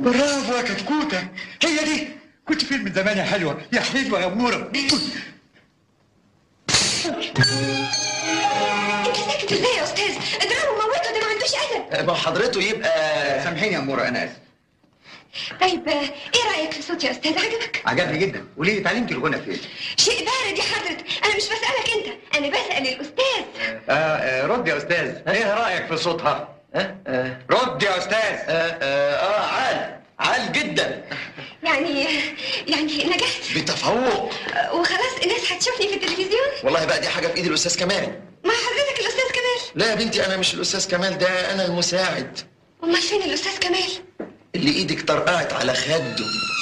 برافو يا كتكوتة هي دي كنت فين من زمان يا حلوة يا حلوة يا أمورة انت ساكت ازاي يا استاذ اضربه موته ده ما عندوش ادب ما حضرته يبقى سامحيني يا أمورة أنا آسف طيب آه، ايه رايك في صوتي يا استاذ عجبك عجبني جدا قولي لي اتعلمتي الغنى فين؟ شيء بارد يا حضرة انا مش بسالك انت انا بسال الاستاذ آه آه رد يا أستاذ إيه رأيك في صوتها؟ ها آه رد يا أستاذ آه, آه, اه عال عال جدا يعني يعني نجحت بتفوق آه، وخلاص الناس هتشوفني في التلفزيون والله بقى دي حاجه في ايد الاستاذ كمال مع حضرتك الاستاذ كمال لا يا بنتي انا مش الاستاذ كمال ده انا المساعد امال فين الاستاذ كمال اللي ايدك طرقعت على خده